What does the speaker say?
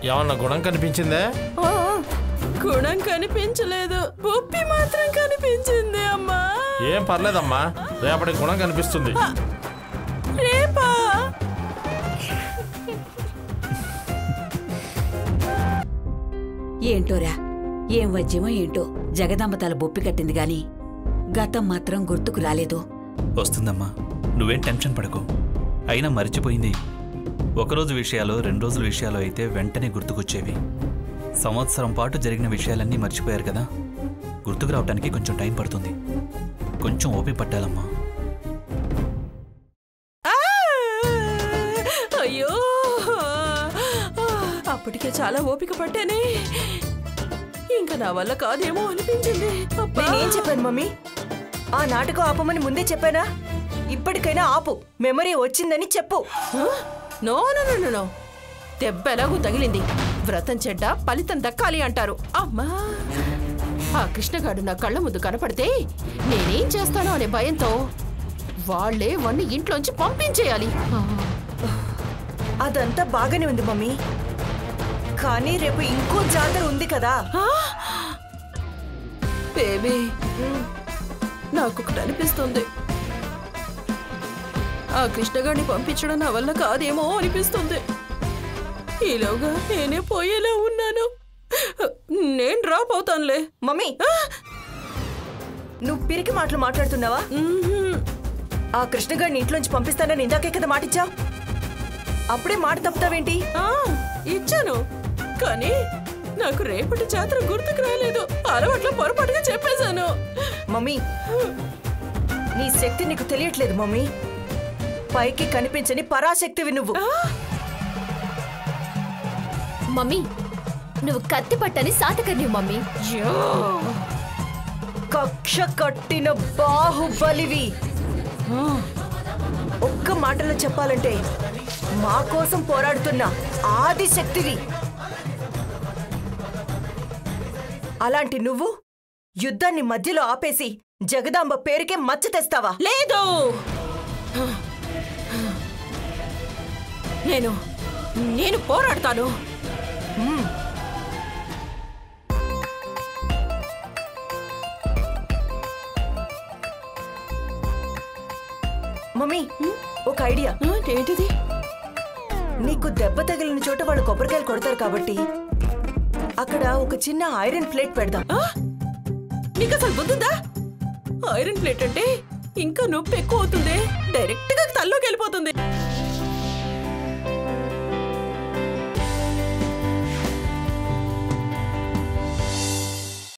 ఏమన్నా గుణం కనిపించిందే ఆ, గుణం కనిపించలేదు ఉప్పి మాత్రం కనిపించింది అమ్మా ఏం పర్లేదమ్మా రేపటి గుణం కనిపిస్తుంది రేపా ఏంటోరా ఏం వజ్యమో ఏంటో జగదాంబ తల బొప్పి కట్టింది గాని గతం మాత్రం గుర్తుకు రాలేదు వస్తుందమ్మా నువ్వేం టెన్షన్ పడకు అయినా మర్చిపోయింది ఒకరోజు విషయాలు రెండు రోజుల విషయాలు అయితే వెంటనే గుర్తుకొచ్చేవి సంవత్సరం పాటు జరిగిన విషయాలన్నీ మర్చిపోయారు కదా గుర్తుకు రావడానికి కొంచెం టైం పడుతుంది కొంచెం ఓపిక పట్టాలమ్మా ఆ! అయ్యో అప్పటికే చాలా ఓపిక పట్టానే ఇంకా నా వల్ల కాదేమో అనిపించింది అబ్బా. నేనేం చెప్పాను మమ్మీ ఆ నాటకం ఆపమని ముందే చెప్పానా ఇప్పటికైనా ఆపు మెమరీ వచ్చిందని చెప్పు ఆ? No no no, no no దెబ్బ ఎలాగూ తగిలింది వ్రతం చెడ్డ ఫలితం దక్కాలి అంటారు అమ్మా ఆ కృష్ణగాడు నా కళ్ళ ముందు కనపడితే నేనేం చేస్తానో అనే భయంతో వాళ్లే వాణ్ణి ఇంట్లోంచి పంపించేయాలి ఆ. అదంతా బాగానే ఉంది మమ్మీ కానీ రేపు ఇంకో జాతర ఉంది కదా ఆ? బేబీ నాకు ఒకటి అనిపిస్తుంది ఆ కృష్ణగాడిని పంపించడం నా వల్ల కాదేమో అనిపిస్తుంది ఈలోగా నేనే పోయేలా ఉన్నాను నేను డ్రాప్ అవుతానులే మమ్మీ నువ్వు పిరికి మాటలు మాట్లాడుతున్నావా మ్మ్హ్మ్. ఆ కృష్ణగాడిని ఇంట్లోంచి పంపిస్తానని ఇందాకే కదా మాటిచ్చావు అప్పుడే మాట తప్పుతావేంటి ఆ, ఇచ్చాను కానీ నాకు రేపటి జాతర గుర్తుకు రాలేదు అలవాట్లో పొరపాటుగా చెప్పేశాను మమ్మీ నీ శక్తి నీకు తెలియట్లేదు మమ్మీ పైకి కనిపించని పరాశక్తివి నువ్వు మమ్మీ నువ్వు కత్తి పట్టని సాతకర్ని మమ్మీ యో. కక్ష కట్టిన బాహుబలివి ఒక్క మాటలో చెప్పాలంటే మా కోసం పోరాడుతున్న ఆది శక్తివి అలాంటి నువ్వు యుద్ధాన్ని మధ్యలో ఆపేసి జగదాంబ పేరుకే మచ్చ తెస్తావా లేదు నేను నేను పోరాడతాను మమ్మీ ఒక ఐడియా ఆ, ఏంటిది నీకు దెబ్బ తగిలిన చోట వాళ్ళు కొబ్బరికాయలు కొడతారు కాబట్టి అక్కడ ఒక చిన్న ఐరన్ ప్లేట్ పెడదాం ఆ? నీకు అసలు బుద్ధుందా ఐరన్ ప్లేట్ అంటే ఇంకా నొప్పి ఎక్కువ అవుతుంది డైరెక్ట్ గా తల్లోకి వెళ్ళిపోతుంది